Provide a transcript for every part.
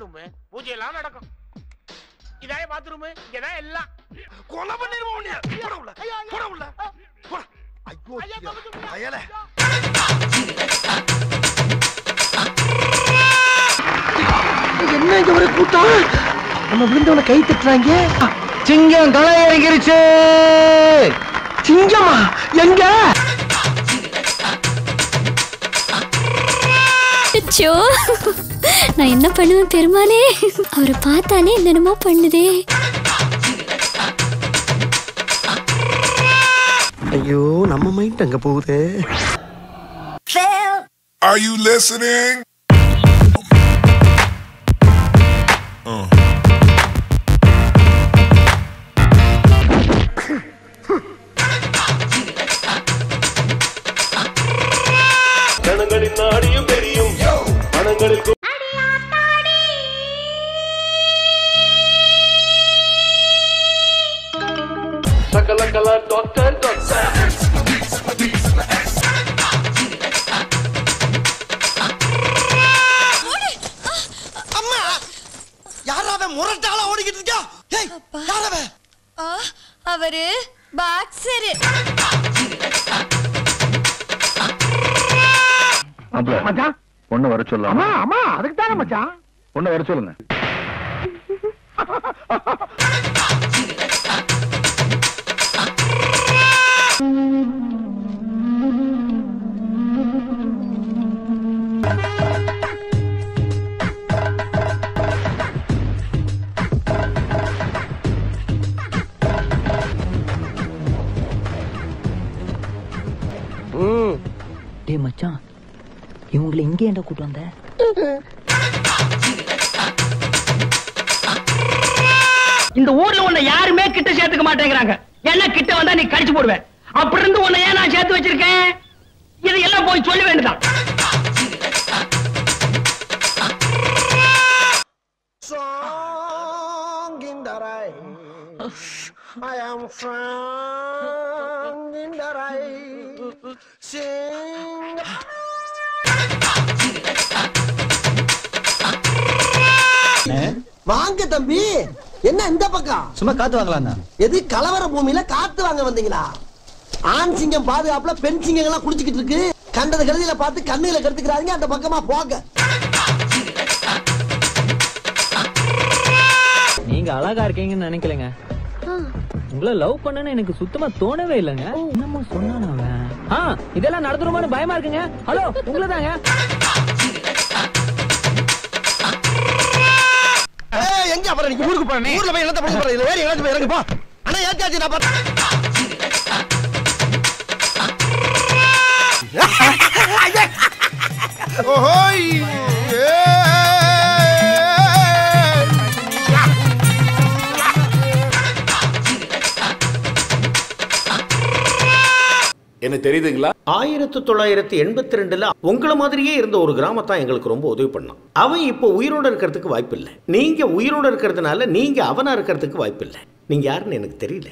Room பூஜை எல்லாம் நடக்கும் இதாய பாத்ரூம் இங்கதான் எல்லாம் கொலை பண்ணிருவோம் உன்னைய. போடா உள்ள. போடா உள்ள. போடா. ஐயோ, ஐயா, தப்பிச்சு விடு. அயலே. என்ன இங்க ஒரு கூட்டம் நம்ம விழுந்தவன கை தட்டுறாங்க சிங்கம் களை இறங்கிருச்சு சிங்கமா எங்க அச்சோ நான் என்ன பண்ணுவேன் பெருமாளே அவரை பார்த்தாலே என்னென்னமோ பண்ணுதே ஐயோ நம்ம மைண்ட் அங்க போகுது Are you listening? கணங்களின் நாடியும் தெரியும் மனங்களில் கொ- சகலகலா டாக்டர் டாக்டர் அம்மா யாராவ முரட்டாளா ஓடிக்கிட்டு இருக்கா ஏய் யாராவ அவரு பாக்ஸரு மச்சான் பொண்ணு வர சொல்லலாமா ஆமா அதுக்கு தானே மச்சான் பொண்ணு வர சொல்லுங்க டேய் மச்சான் இவங்களை இங்கே ஏன்டா கூட்டு வந்த இந்த ஊர்ல உன்னை யாருமே கிட்ட சேர்த்துக்க மாட்டேங்கிறாங்க என்ன கிட்ட வந்தா நீ கடிச்சு போடுவேன் அப்படி இருந்து உன்னை ஏன் நான் சேர்த்து வச்சிருக்கேன் இதையெல்லாம் போய் சொல்ல வேண்டியதான் Song in the rain. I am song in the rain. Sing. வாங்க தம்பி என்ன இந்த பக்கம் சும்மா காத்து வாங்கலாம் எது கலவர பூமியில காத்து வாங்க வந்தீங்களா ஆண் சிங்கம் பாதுகாப்புல பெண் சிங்கம் எல்லாம் குடிச்சுக்கிட்டு இருக்கு கண்டது கருதியில பார்த்து கண்ணுல கருத்துக்கிறாங்க அந்த பக்கமா போங்க நீங்க அழகா இருக்கீங்கன்னு நினைக்கலங்க உங்களை லவ் பண்ணனு எனக்கு சுத்தமா தோணவே இல்லைங்க என்னமோ சொன்னான் அவன் ஆ இதெல்லாம் நடந்துருமான்னு பயமா இருக்குங்க ஹலோ உங்களை தாங்க ஏய், எங்க அப்புறம் நீங்க ஊருக்கு போறேன் ஊர்ல போய் என்னத்த பண்ண போறேன் இதுல வேற எங்கேயாச்சும் போய் இறங்கு போ அண்ணா ஏத்தாச்சு நான் பாத்து Ahoy! என்ன தெரியுதுங்களா ஆயிரத்தி தொள்ளாயிரத்தி எண்பத்தி ரெண்டுல உங்களை மாதிரியே இருந்த ஒரு கிராமத்தான் எங்களுக்கு ரொம்ப உதவி பண்ணான் அவன் இப்போ உயிரோட இருக்கிறதுக்கு வாய்ப்பில்லை நீங்க உயிரோட இருக்கிறதுனால நீங்க அவனா இருக்கிறதுக்கு வாய்ப்பில்லை நீங்க யாருன்னு எனக்கு தெரியல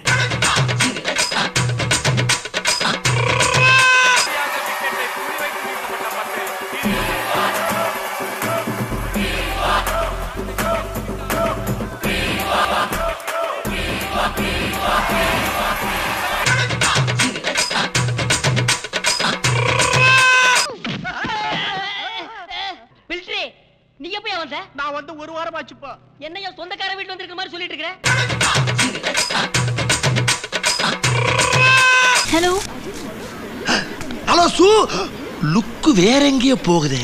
பில்ட்ரி நீ எப்ப வந்த நான் வந்து ஒரு வாரம் ஆச்சுப்பா என்னையா சொந்தக்கார வீட்டு வந்திருக்க மாதிரி சொல்லிட்டு இருக்கிற ஹலோ ஹலோ சு லுக்கு வேற எங்கேயோ போகுதே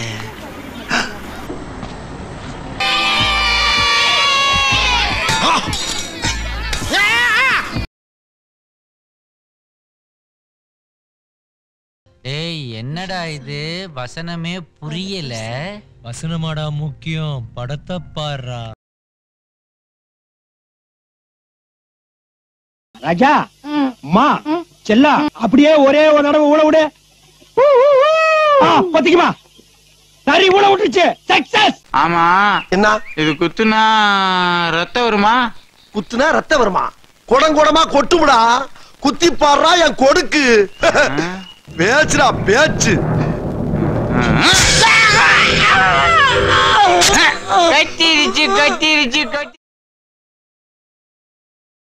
ஏய் என்னடா இது வசனமே புரியல வசனமாடா முக்கியம் படத்தை பாடுறா ராஜா மா செல்லா அப்படியே ஒரே ஒரு தடவை ஊழ விடு ஆ, பாத்தீங்கம்மா சரி ஊழ விட்டுருச்சு சக்சஸ் ஆமா என்ன இது குத்துனா ரத்தம் வருமா குத்துனா ரத்த வருமா குடம் குடமா கொட்டுமுடா குத்தி பாடுறா என் கொடுக்கு பேச்சுடா பேச்சு கத்திருச்சு கத்திருச்சு கத்தி